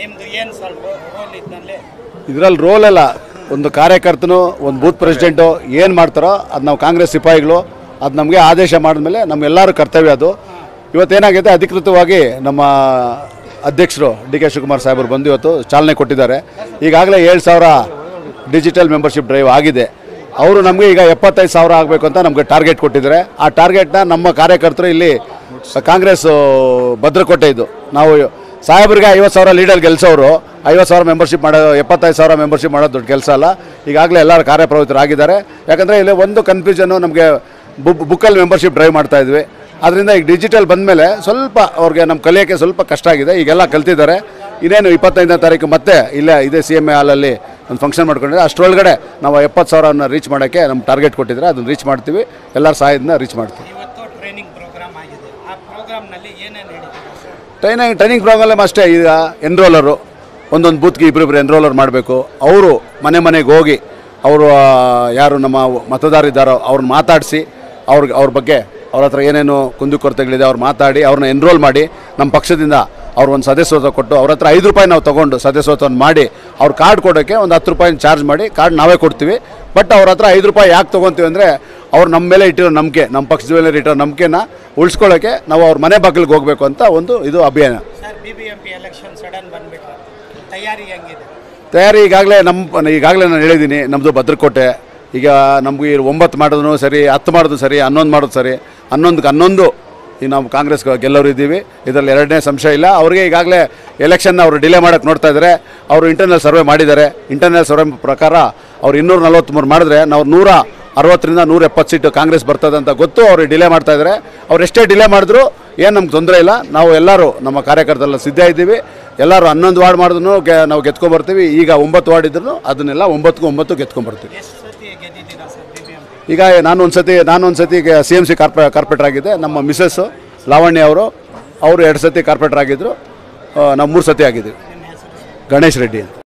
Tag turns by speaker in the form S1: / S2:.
S1: ನಿಮ್ದು ಏನು ಸ್ವಲ್ಪ ರೋಲ್ ಇದ್ದಲ್ಲಿ
S2: ಇದರಲ್ಲಿ ರೋಲ್ ಅಲ್ಲ ಒಂದು ಕಾರ್ಯಕರ್ತನು ಒಂದು ಬೂತ್ ಪ್ರೆಸಿಡೆಂಟು ಏನು ಮಾಡ್ತಾರೋ ಅದು ನಾವು ಕಾಂಗ್ರೆಸ್ ಸಿಪಾಯಿಗಳು ಅದು ನಮಗೆ ಆದೇಶ ಮಾಡಿದ್ಮೇಲೆ ನಮ್ಮೆಲ್ಲರ ಕರ್ತವ್ಯ ಅದು ಇವತ್ತೇನಾಗಿದೆ ಅಧಿಕೃತವಾಗಿ ನಮ್ಮ ಅಧ್ಯಕ್ಷರು ಡಿ ಕೆ ಶಿವಕುಮಾರ್ ಸಾಹೇಬರು ಬಂದು ಇವತ್ತು ಚಾಲನೆ ಕೊಟ್ಟಿದ್ದಾರೆ ಈಗಾಗಲೇ ಏಳು ಸಾವಿರ ಡಿಜಿಟಲ್ ಮೆಂಬರ್ಶಿಪ್ ಡ್ರೈವ್ ಆಗಿದೆ ಅವರು ನಮಗೆ ಈಗ ಎಪ್ಪತ್ತೈದು ಸಾವಿರ ಆಗಬೇಕು ಅಂತ ನಮಗೆ ಟಾರ್ಗೆಟ್ ಕೊಟ್ಟಿದ್ದಾರೆ ಆ ಟಾರ್ಗೆಟ್ನ ನಮ್ಮ ಕಾರ್ಯಕರ್ತರು ಇಲ್ಲಿ ಕಾಂಗ್ರೆಸ್ ಭದ್ರಕೋಟೆ ಇದು ನಾವು ಸಾಹೇಬರಿಗೆ ಐವತ್ತು ಸಾವಿರ ಲೀಡರ್ ಗೆಲ್ಸೋರು ಐವತ್ತು ಸಾವಿರ ಮೆಂಬರ್ಶಿಪ್ ಮಾಡೋ ಎಪ್ಪತ್ತೈದು ಸಾವಿರ ಮೆಂಬರ್ಶಿಪ್ ಮಾಡೋದು ದೊಡ್ಡ ಕೆಲಸ ಅಲ್ಲ ಈಗಾಗಲೇ ಎಲ್ಲರೂ ಕಾರ್ಯಪ್ರವೃತ್ತರಾಗಿದ್ದಾರೆ ಯಾಕಂದರೆ ಇಲ್ಲಿ ಒಂದು ಕನ್ಫ್ಯೂಷನ್ನು ನಮಗೆ ಬುಕ್ಕಲ್ಲಿ ಮೆಂಬರ್ಶಿಪ್ ಡ್ರೈವ್ ಮಾಡ್ತಾ ಇದ್ವಿ ಅದರಿಂದ ಈಗ ಡಿಜಿಟಲ್ ಬಂದಮೇಲೆ ಸ್ವಲ್ಪ ಅವ್ರಿಗೆ ನಮ್ಮ ಕಲಿಯೋಕ್ಕೆ ಸ್ವಲ್ಪ ಕಷ್ಟ ಆಗಿದೆ ಈಗೆಲ್ಲ ಕಲ್ತಿದ್ದಾರೆ ಇನ್ನೇನು ಇಪ್ಪತ್ತೈದನೇ ತಾರೀಕು ಮತ್ತೆ ಇಲ್ಲೇ ಇದೇ ಸಿ ಎಮ್ ಎ ಹಾಲಲ್ಲಿ ಒಂದು ಫಂಕ್ಷನ್ ಮಾಡ್ಕೊಂಡಿದ್ರೆ ಅಷ್ಟರೊಳಗಡೆ ನಾವು ಎಪ್ಪತ್ತು ಸಾವಿರನ ರೀಚ್ ಮಾಡೋಕ್ಕೆ ನಮ್ಮ ಟಾರ್ಗೆಟ್ ಕೊಟ್ಟಿದ್ದಾರೆ ಅದನ್ನು ರೀಚ್ ಮಾಡ್ತೀವಿ ಎಲ್ಲರ ಸಹಾಯದಿಂದ ರೀಚ್ ಮಾಡ್ತೀವಿ
S1: ಇವತ್ತು ಟ್ರೈನಿಂಗ್ ಪ್ರೋಗ್ರಾಮ್ ಆಗಿದೆ ಆ ಪ್ರೋಗ್ರಾಮ್ನಲ್ಲಿ ಏನೇನು ಹೇಳಿದ್ದೀರಾ ಸರ್
S2: ಟ್ರೈನಿಂಗ್ ಟ್ರೈನಿಂಗ್ ಪ್ರೋಗ್ರಾಮ್ ಅಷ್ಟೇ ಈಗ ಎನ್ರೋಲರು ಒಂದೊಂದು ಬೂತ್ಗೆ ಇಬ್ಬರಿಬ್ಬರು ಎನ್ರೋಲರ್ ಮಾಡಬೇಕು ಅವರು ಮನೆ ಮನೆಗೆ ಹೋಗಿ ಅವರು ಆ, ಯಾರು ನಮ್ಮ ಮತದಾರಿದ್ದಾರೋ ಅವ್ರನ್ನ ಮಾತಾಡಿಸಿ ಅವ್ರಿಗೆ ಅವ್ರ ಬಗ್ಗೆ ಅವ್ರ ಹತ್ರ ಏನೇನು ಕುಂದುಕೊರತೆಗಳಿದೆ ಅವ್ರು ಮಾತಾಡಿ ಅವ್ರನ್ನ ಎನ್ರೋಲ್ ಮಾಡಿ ನಮ್ಮ ಪಕ್ಷದಿಂದ ಅವ್ರು ಒಂದು ಸದಸ್ಯತ್ವ ಕೊಟ್ಟು ಅವ್ರ ಹತ್ರ ಐದು ರೂಪಾಯಿ ನಾವು ತೊಗೊಂಡು ಸದಸ್ಯತ್ವವನ್ನು ಮಾಡಿ ಅವ್ರ ಕಾರ್ಡ್ ಕೊಡೋಕ್ಕೆ ಒಂದು ಹತ್ತು ರೂಪಾಯಿನ ಚಾರ್ಜ್ ಮಾಡಿ ಕಾರ್ಡ್ ನಾವೇ ಕೊಡ್ತೀವಿ ಬಟ್ ಅವ್ರ ಹತ್ರ ಐದು ರೂಪಾಯಿ ಯಾಕೆ ತೊಗೊತೀವಿ ಅಂದರೆ ಅವ್ರು ನಮ್ಮ ಮೇಲೆ ಇಟ್ಟಿರೋ ನಂಬಿಕೆ ನಮ್ಮ ಪಕ್ಷದ ಮೇಲೆ ಇಟ್ಟಿರೋ ನಂಬಿಕೆನ ಉಳಿಸ್ಕೊಳ್ಳೋಕ್ಕೆ ನಾವು ಅವ್ರ ಮನೆ ಬಾಗಿಲಿಗೆ ಹೋಗಬೇಕು ಅಂತ ಒಂದು ಇದು ಅಭಿಯಾನ
S1: sir B B M P election sudden ಬಂದ್ಬಿಟ್ರೆ ತಯಾರಿ ಹೆಂಗಿದೆ
S2: ತಯಾರಿ ಈಗಾಗಲೇ ನಮ್ಮ ಈಗಾಗಲೇ ನಾನು ಹೇಳಿದ್ದೀನಿ ನಮ್ಮದು ಭದ್ರಕೋಟೆ ಈಗ ನಮ್ಗೆ ಈ ಒಂಬತ್ತು ಮಾಡೋದು ಸರಿ ಹತ್ತು ಮಾಡೋದು ಸರಿ ಹನ್ನೊಂದು ಮಾಡೋದು ಸರಿ ಹನ್ನೊಂದಕ್ಕೆ ಹನ್ನೊಂದು ಈಗ ನಾವು ಕಾಂಗ್ರೆಸ್ ಗೆಲ್ಲೋರು ಇದ್ದೀವಿ ಇದರಲ್ಲಿ ಎರಡನೇ ಸಂಶಯ ಇಲ್ಲ ಅವರಿಗೆ ಈಗಾಗಲೇ ಎಲೆಕ್ಷನ್ ಅವರು ಡಿಲೇ ಮಾಡೋಕ್ಕೆ ನೋಡ್ತಾ ಇದ್ದಾರೆ ಅವರು ಇಂಟರ್ನಲ್ ಸರ್ವೆ ಮಾಡಿದ್ದಾರೆ ಇಂಟರ್ನಲ್ ಸರ್ವೆ ಪ್ರಕಾರ ಅವ್ರು ಇನ್ನೂರ ನಲ್ವತ್ತ್ಮೂರು ಮಾಡಿದ್ರೆ ನಾವು ನೂರ ಅರವತ್ತರಿಂದ ನೂರ ಎಪ್ಪತ್ತು ಸೀಟು ಕಾಂಗ್ರೆಸ್ ಬರ್ತದೆ ಅಂತ ಗೊತ್ತು ಅವರು ಡಿಲೇ ಮಾಡ್ತಾ ಇದ್ದಾರೆ ಅವ್ರು ಎಷ್ಟೇ ಡಿಲೇ ಮಾಡಿದ್ರು ಏನು ನಮ್ಗೆ ತೊಂದರೆ ಇಲ್ಲ ನಾವು ಎಲ್ಲರೂ ನಮ್ಮ ಕಾರ್ಯಕರ್ತರೆಲ್ಲ ಸಿದ್ಧ ಇದ್ದೀವಿ ಎಲ್ಲರೂ ಹನ್ನೊಂದು ವಾರ್ಡ್ ಮಾಡಿದ್ರು ಗೆ ನಾವು ಗೆದ್ಕೊಂಬರ್ತೀವಿ ಈಗ ಒಂಬತ್ತು ವಾರ್ಡ್ ಇದ್ರು ಅದನ್ನೆಲ್ಲ ಒಂಬತ್ತಕ್ಕೂ ಒಂಬತ್ತು ಗೆದ್ಕೊಂಬರ್ತೀವಿ
S1: ಎಷ್ಟು ಸತಿ ಗೆದ್ದಿದ್ದೀರಾ sir B B M P
S2: ಈಗ ನಾನು ಒಂದು ಸತಿ ನಾನು ಒಂದು ಸತಿ ಸಿ ಎಮ್ ಸಿ ಕಾರ್ಪೊ ಕಾರ್ಪೊರೇಟರ್ ಆಗಿದ್ದೆ ನಮ್ಮ ಮಿಸ್ಸಸ್ಸು ಲಾವಣ್ಯ ಅವರು ಅವರು ಎರಡು ಸತಿ ಕಾರ್ಪೊರೇಟರ್ ಆಗಿದ್ದರು ನಾವು ಮೂರು ಸತಿ ಆಗಿದ್ದೀವಿ
S1: ನಿಮ್ಮ ಹೆಸರು ಸರ್
S2: ಗಣೇಶ್ ರೆಡ್ಡಿ ಅಂತ